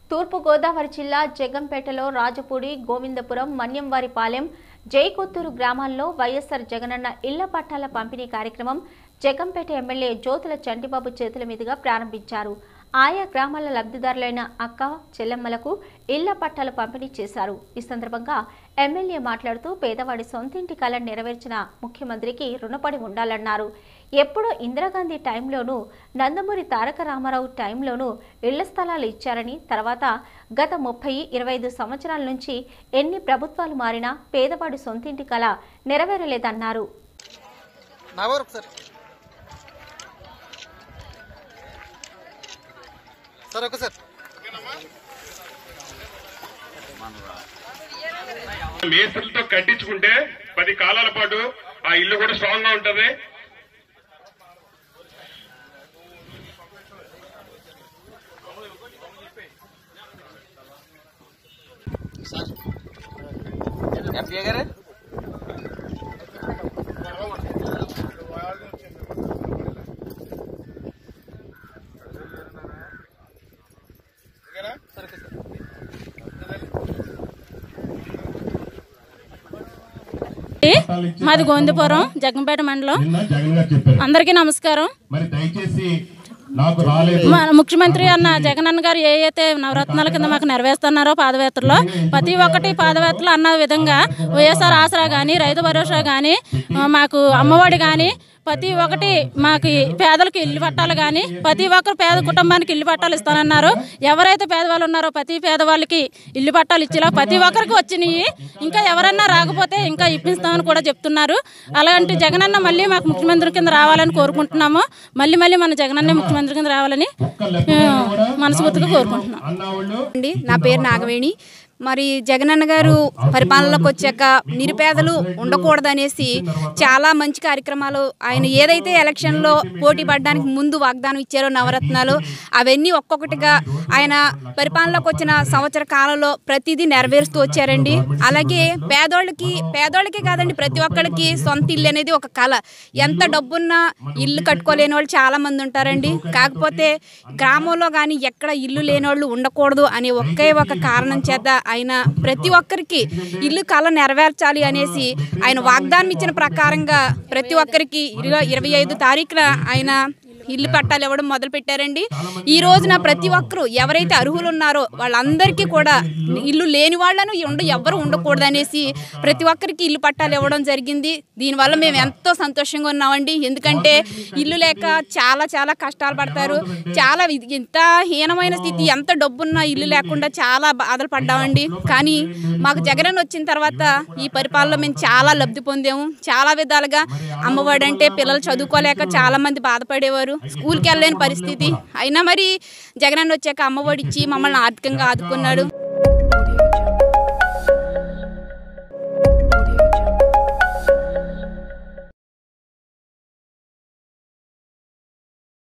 తూర్పుగోదావరి జిల్లా జగంపేటలో రాజపూడి గోవిందపురం మన్యంవారిపాలెం జైకొత్తూరు గ్రామాల్లో వైఎస్ఆర్ జగనన్న ఇళ్ల పట్టాల పంపిణీ కార్యక్రమం జగంపేట ఎమ్మెల్యే జ్యోతుల చంటిబాబు చేతుల మీదుగా ప్రారంభించారు ఆయా గ్రామాల లబ్ధిదారులైన అక్క చెల్లెమ్మలకు ఇళ్ల పట్టాలు పంపిణీ చేశారు ఈ సందర్భంగా ఎమ్మెల్యే మాట్లాడుతూ పేదవాడి సొంతింటి కళ నెరవేర్చిన ముఖ్యమంత్రికి రుణపడి ఉండాలన్నారు ఎప్పుడో ఇందిరాగాంధీ టైంలోనూ నందమూరి తారక రామారావు టైంలోనూ ఇళ్ల స్థలాలు ఇచ్చారని తర్వాత గత ముప్పై ఇరవై ఐదు సంవత్సరాల నుంచి ఎన్ని ప్రభుత్వాలు మారినా పేదవాడి సొంతింటి కళ నెరవేరలేదన్నారు నాగోరు ఒకసారి సార్ ఒకసారి మేస్త్రులతో కట్టించుకుంటే పది కాలాల పాటు ఆ ఇల్లు కూడా స్ట్రాంగ్ గా ఉంటది ఎంపీ గారు సరే ఓకే సార్ మాది గోందిపురం జగ్గంపేట మండలం నిన్న జగన్ గారు చెప్పారు అందరికీ నమస్కారం మరి దయచేసి నాకు రాలేదు మన ముఖ్యమంత్రి అన్న జగనన్న గారు ఏ అయితే నవరత్నాల కింద మాకు నెరవేరుస్తున్నారో పాదయాత్రలో ప్రతి ఒక్కటి పాదయాత్రలు అన్న విధంగా వైఎస్ఆర్ ఆసరా కానీ రైతు భరోసా కానీ మాకు అమ్మఒడి కానీ ప్రతి ఒక్కటి మాకు పేదలకు ఇల్లు పట్టాలు కానీ ప్రతి ఒక్కరు పేద కుటుంబానికి ఇల్లు పట్టాలు ఇస్తానన్నారు ఎవరైతే పేదవాళ్ళు ఉన్నారో ప్రతి పేదవాళ్ళకి ఇల్లు పట్టాలు ఇచ్చేలా ప్రతి ఒక్కరికి వచ్చినాయి ఇంకా ఎవరన్నా రాకపోతే ఇంకా ఇప్పిస్తామని కూడా చెప్తున్నారు అలాంటి జగనన్న మళ్ళీ మాకు ముఖ్యమంత్రి కింద రావాలని కోరుకుంటున్నాము మళ్ళీ మళ్ళీ మన జగనన్న ముఖ్యమంత్రి కింద రావాలని ఆ, మనస్ఫూర్తిగా కోరుకుంటున్నాం అన్న వాళ్ళు అండి నా పేరు నాగవేణి మరి జగనన్న గారు పరిపాలనలోకి వచ్చాక నిరుపేదలు ఉండకూడదనేసి చాలా మంచి కార్యక్రమాలు ఆయన ఏదైతే ఎలక్షన్లో పోటీ పడడానికి ముందు వాగ్దానం ఇచ్చారో నవరత్నాలు అవన్నీ ఒక్కొక్కటిగా ఆయన పరిపాలనలోకి వచ్చిన సంవత్సర కాలంలో ప్రతిదీ నెరవేరుస్తూ వచ్చారండి అలాగే పేదోళ్ళకి పేదోళ్ళకే కాదండి ప్రతి ఒక్కరికి సొంత ఇల్లు అనేది ఒక కళ ఎంత డబ్బున్నా ఇల్లు కట్టుకోలేని వాళ్ళు చాలా మంది ఉంటారండి కాకపోతే గ్రామంలో కానీ ఎక్కడ ఇల్లు లేని వాళ్ళు ఉండకూడదు అనే ఒకే ఒక కారణం చేత ఆయన ప్రతి ఒక్కరికి ఇల్లు కళ నెరవేర్చాలి అనేసి ఆయన వాగ్దానం ఇచ్చిన ప్రకారంగా ప్రతి ఒక్కరికి ఇరవై ఇరవై ఐదు తారీఖున ఆయన ఇల్లు పట్టాలు ఇవ్వడం మొదలు పెట్టారండి ఈ రోజున ప్రతి ఒక్కరూ ఎవరైతే అర్హులు ఉన్నారో వాళ్ళందరికీ కూడా ఇల్లు లేని వాళ్ళను ఉండ ఎవ్వరు ఉండకూడదు అనేసి ప్రతి ఒక్కరికి ఇల్లు పట్టాలు ఇవ్వడం జరిగింది దీనివల్ల మేము ఎంతో సంతోషంగా ఉన్నామండి ఎందుకంటే ఇల్లు లేక చాలా చాలా కష్టాలు పడతారు చాలా ఇది- ఇంత హీనమైన స్థితి ఎంత డబ్బున్నా ఇల్లు లేకుండా చాలా బాధలు పడ్డామండి కానీ మాకు జగన్ వచ్చిన తర్వాత ఈ పరిపాలనలో మేము చాలా లబ్ధి పొందాము చాలా విధాలుగా అమ్మఒడి అంటే పిల్లలు చదువుకోలేక చాలా మంది బాధపడేవారు స్కూల్కి వెళ్ళలేని పరిస్థితి అయినా మరి జగనన్న వచ్చాక అమ్మఒడి ఇచ్చి మమ్మల్ని ఆర్థికంగా ఆదుకున్నాడు